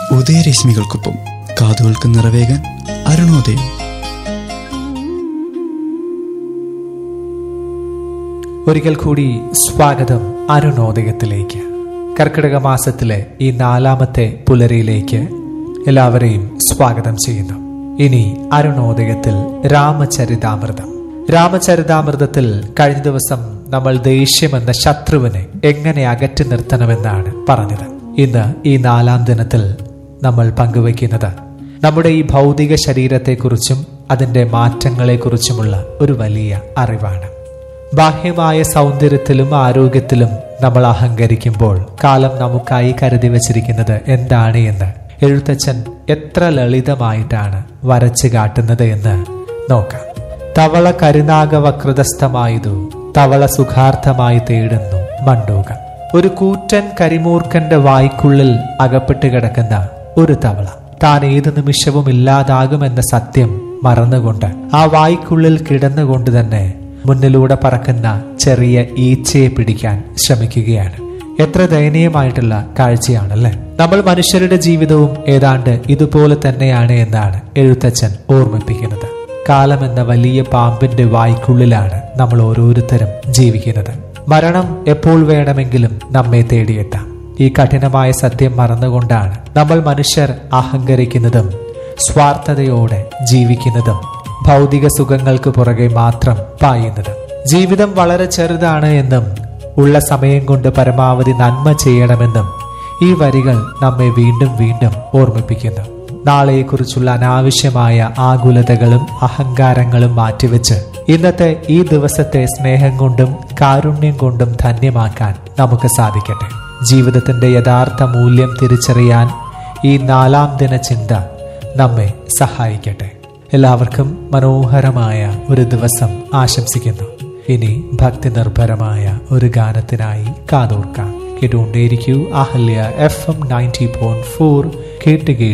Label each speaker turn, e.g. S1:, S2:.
S1: ഉദയരശ്മികൾക്കൊപ്പം കാതുകൾക്ക് നിറവേകാൻ അരുണോദയം
S2: ഒരിക്കൽ കൂടി സ്വാഗതം അരുണോദയത്തിലേക്ക് കർക്കിടക മാസത്തിലെ ഈ നാലാമത്തെ പുലരിയിലേക്ക് എല്ലാവരെയും സ്വാഗതം ചെയ്യുന്നു ഇനി അരുണോദയത്തിൽ രാമചരിതാമൃതം രാമചരിതാമൃതത്തിൽ കഴിഞ്ഞ ദിവസം നമ്മൾ ദേഷ്യമെന്ന ശത്രുവിനെ എങ്ങനെ അകറ്റി നിർത്തണമെന്നാണ് പറഞ്ഞത് ഇന്ന് ഈ നാലാം ദിനത്തിൽ നമ്മൾ പങ്കുവയ്ക്കുന്നത് നമ്മുടെ ഈ ഭൗതിക ശരീരത്തെക്കുറിച്ചും അതിന്റെ മാറ്റങ്ങളെക്കുറിച്ചുമുള്ള ഒരു വലിയ അറിവാണ് ബാഹ്യമായ സൗന്ദര്യത്തിലും ആരോഗ്യത്തിലും നമ്മൾ അഹങ്കരിക്കുമ്പോൾ കാലം നമുക്കായി കരുതി വച്ചിരിക്കുന്നത് എന്താണ് എന്ന് എഴുത്തച്ഛൻ എത്ര ലളിതമായിട്ടാണ് വരച്ചു കാട്ടുന്നത് എന്ന് നോക്കാം തവള കരുനാഗവക്രതസ്ഥമായതു തവള സുഖാർത്ഥമായി തേടുന്നു മണ്ടൂകം ഒരു കൂറ്റൻ കരിമൂർഖന്റെ വായ്ക്കുള്ളിൽ അകപ്പെട്ട് കിടക്കുന്ന ഒരു തവള താൻ ഏതു നിമിഷവും ഇല്ലാതാകുമെന്ന സത്യം മറന്നുകൊണ്ട് ആ വായ്ക്കുള്ളിൽ കിടന്നുകൊണ്ട് തന്നെ മുന്നിലൂടെ പറക്കുന്ന ചെറിയ ഈച്ചയെ പിടിക്കാൻ ശ്രമിക്കുകയാണ് എത്ര ദയനീയമായിട്ടുള്ള കാഴ്ചയാണല്ലേ നമ്മൾ മനുഷ്യരുടെ ജീവിതവും ഏതാണ്ട് ഇതുപോലെ തന്നെയാണ് എന്നാണ് എഴുത്തച്ഛൻ ഓർമ്മിപ്പിക്കുന്നത് കാലം എന്ന വലിയ പാമ്പിന്റെ വായ്ക്കുള്ളിലാണ് നമ്മൾ ഓരോരുത്തരും ജീവിക്കുന്നത് മരണം എപ്പോൾ വേണമെങ്കിലും നമ്മെ തേടിയെത്താം ഈ കഠിനമായ സത്യം മറന്നുകൊണ്ടാണ് നമ്മൾ മനുഷ്യർ അഹങ്കരിക്കുന്നതും സ്വാർത്ഥതയോടെ ജീവിക്കുന്നതും ഭൗതിക സുഖങ്ങൾക്ക് പുറകെ മാത്രം പായുന്നത് ജീവിതം വളരെ ചെറുതാണ് എന്നും ഉള്ള സമയം കൊണ്ട് പരമാവധി നന്മ ചെയ്യണമെന്നും ഈ വരികൾ നമ്മെ വീണ്ടും വീണ്ടും ഓർമ്മിപ്പിക്കുന്നു നാളെയെക്കുറിച്ചുള്ള അനാവശ്യമായ ആകുലതകളും അഹങ്കാരങ്ങളും മാറ്റിവെച്ച് ഇന്നത്തെ ഈ ദിവസത്തെ സ്നേഹം കൊണ്ടും കാരുണ്യം കൊണ്ടും ധന്യമാക്കാൻ നമുക്ക് സാധിക്കട്ടെ ജീവിതത്തിന്റെ യഥാർത്ഥ മൂല്യം തിരിച്ചറിയാൻ ഈ നാലാം ദിന ചിന്ത നമ്മെ സഹായിക്കട്ടെ എല്ലാവർക്കും മനോഹരമായ ഒരു ദിവസം ആശംസിക്കുന്നു ഇനി ഭക്തി നിർഭരമായ ഒരു ഗാനത്തിനായി കാതോർക്കാം കേട്ടുകൊണ്ടേയിരിക്കൂ Ahalya F M ninety point four കേട്ട് കേട്ട്